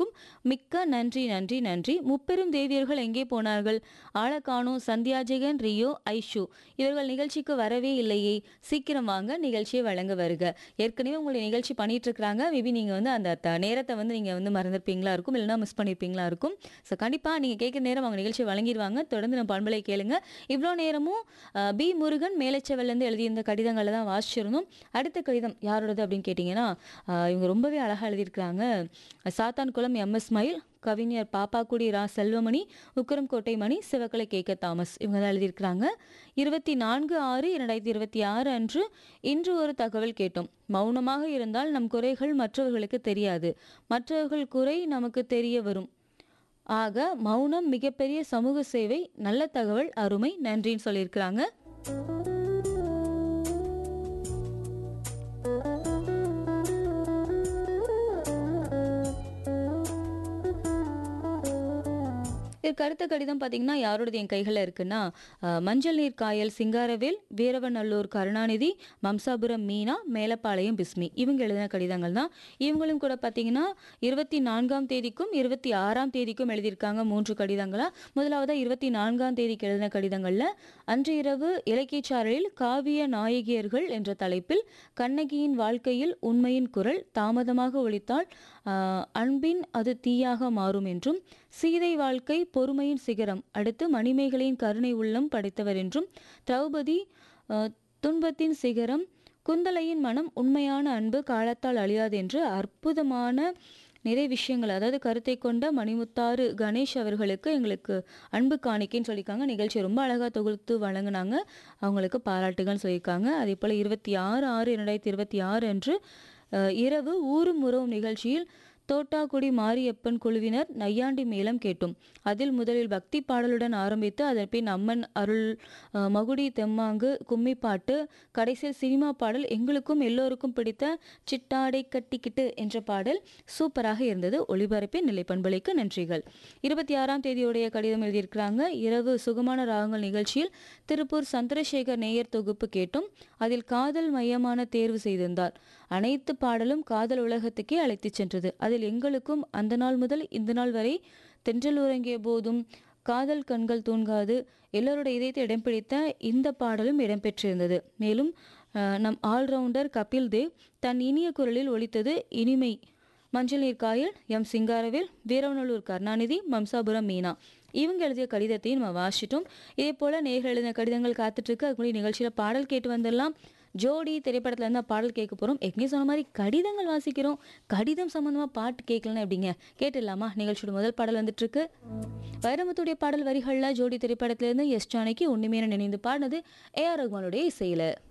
அனைவருக்கும் மிக்க நன்றி நன்றி நன்றி முப்பெரும் தேவியர்கள் எங்கே போனார்கள் ஆளக்கானோ சந்தியாஜெகன் ரியோ ஐஷு இவர்கள் நிகழ்ச்சிக்கு வரவே இல்லையே சீக்கிரம் வாங்க நிகழ்ச்சியை வழங்க வருக ஏற்கனவே உங்களுடைய நிகழ்ச்சி பண்ணிட்டு இருக்கிறாங்க மேபி நீங்கள் வந்து அந்த த- நேரத்தை வந்து நீங்கள் வந்து மறந்துருப்பீங்களா இருக்கும் இல்லைன்னா மிஸ் பண்ணியிருப்பீங்களா இருக்கும் ஸோ கண்டிப்பாக நீங்கள் கேட்குற நேரம் அவங்க நிகழ்ச்சி வழங்கிடுவாங்க தொடர்ந்து நம்ம பண்பலை கேளுங்க இவ்வளோ நேரமும் அஹ், பி முருகன் மேலச்செவல்லேருந்து எழுதியிருந்த கடிதங்களை தான் வாசிச்சிருந்தோம் அடுத்த கடிதம் யாரோடது அப்படின்னு கேட்டிங்கன்னா அஹ், இவங்க ரொம்பவே அழகாக எழுதியிருக்கிறாங்க சாத்தான்குளம் எம்எஸ் மயில் கவிஞர் பாப்பாக்குடி ரா செல்வமணி உக்கரம்கோட்டை மணி சிவகலை கேக்க தாமஸ் இவங்க தான் எழுதியிருக்கிறாங்க இருபத்தி நான்கு ஆறு இரண்டாயிரத்தி இருபத்தி ஆறு அன்று இன்று ஒரு தகவல் கேட்டோம் மௌனமாக இருந்தால் நம் குறைகள் மற்றவர்களுக்கு தெரியாது மற்றவர்கள் குறை நமக்கு தெரிய வரும் ஆக மௌனம் மிகப்பெரிய சமூக சேவை நல்ல தகவல் அருமை நன்றின்னு சொல்லியிருக்கிறாங்க இதுக்கு அடுத்த கடிதம் பார்த்தீங்கன்னா யாரோடது என் கைகளில் இருக்குன்னா அஹ், மஞ்சள் நீர் காயல் சிங்காரவேல் வீரவநல்லூர் கருணாநிதி மம்சாபுரம் மீனா மேலப்பாளையம் பிஸ்மி இவங்க எழுதின கடிதங்கள் தான் இவங்களும் கூட பார்த்தீங்கன்னா இருபத்தி நான்காம் தேதிக்கும் இருபத்தி ஆறாம் தேதிக்கும் எழுதியிருக்காங்க மூன்று கடிதங்களா முதலாவதா இருபத்தி நான்காம் தேதிக்கு எழுதின கடிதங்களில் அன்று இரவு இலக்கியச்சாரலில் காவிய நாயகியர்கள் என்ற தலைப்பில் கண்ணகியின் வாழ்க்கையில் உண்மையின் குரல் தாமதமாக ஒழித்தால் ஆஹ், அன்பின் அது தீயாக மாறும் என்றும் சீதை வாழ்க்கை பொறுமையின் சிகரம் அடுத்து மணிமேகலையின் கருணை உள்ளம் படைத்தவர் என்றும் திரௌபதி ஆஹ், துன்பத்தின் சிகரம் குந்தலையின் மனம் உண்மையான அன்பு காலத்தால் அழியாது என்று அற்புதமான நிறைய விஷயங்கள் அதாவது கருத்தை கொண்ட மணிமுத்தாறு கணேஷ் அவர்களுக்கு எங்களுக்கு அன்பு காணிக்கைன்னு சொல்லியிருக்காங்க நிகழ்ச்சி ரொம்ப அழகாக தொகுத்து வழங்கினாங்க அவங்களுக்கு பாராட்டுகள் சொல்லியிருக்காங்க அதே போல் இருபத்தி ஆறு ஆறு இரண்டாயிரத்தி இருபத்தி ஆறு அன்று அஹ், இரவு ஊரும் உறவும் நிகழ்ச்சியில் தோட்டாக்குடி மாரியப்பன் குழுவினர் நையாண்டி மேளம் கேட்டோம் அதில் முதலில் பக்தி பாடலுடன் ஆரம்பித்து அதன் பின் அம்மன் அருள் அஹ், மகுடி தெம்மாங்கு கும்மி பாட்டு கடைசியில் சினிமா பாடல் எங்களுக்கும் எல்லோருக்கும் பிடித்த சிட்டாடை கட்டிக்கிட்டு என்ற பாடல் சூப்பராக இருந்தது ஒளிபரப்பின் நிலைப்பண்பலைக்கு நன்றிகள் இருபத்தி ஆறாம் தேதியுடைய கடிதம் எழுதியிருக்கிறாங்க இரவு சுகமான ராகங்கள் நிகழ்ச்சியில் திருப்பூர் சந்திரசேகர் நேயர் தொகுப்பு கேட்டும் அதில் காதல் மையமான தேர்வு செய்திருந்தார் அனைத்து பாடலும் காதல் உலகத்துக்கே அழைத்துச் சென்றது அதில் எங்களுக்கும் அந்த நாள் முதல் இந்த நாள் வரை தென்றல் உறங்கிய போதும் காதல் கண்கள் தூங்காது எல்லோரோட இதயத்தை இடம் பிடித்த இந்த பாடலும் இடம்பெற்றிருந்தது மேலும் அஹ், நம் ஆல்ரவுண்டர் கபில் தேவ் தன் இனிய குரலில் ஒலித்தது இனிமை மஞ்சள் நீர் காயல் எம் சிங்காரவேல் வீரவநல்லூர் கருணாநிதி மம்சாபுரம் மீனா இவங்க எழுதிய கடிதத்தையும் நம்ம வாசிட்டோம் இதே போல நேர்கள் எழுதின கடிதங்கள் காத்துட்டு இருக்கு அதுக்குள்ளே நிகழ்ச்சியில் பாடல் கேட்டு வந்துடலாம் ஜோடி திரைப்படத்துல இருந்து பாடல் கேட்க போகிறோம் ஏற்கனவே சொன்ன மாதிரி கடிதங்கள் வாசிக்கிறோம் கடிதம் சம்மந்தமாக பாட்டு கேட்கலன்னு எப்படிங்க கேட்டுடலாமா நிகழ்ச்சியோட முதல் பாடல் வந்துட்டு இருக்கு வைரமுத்துடைய பாடல் வரிகளில் ஜோடி திரைப்படத்திலிருந்து எஸ் ஜானகி உண்மையான நினைந்து பாடினது ஏஆர் ரகுமானுடைய இசையில்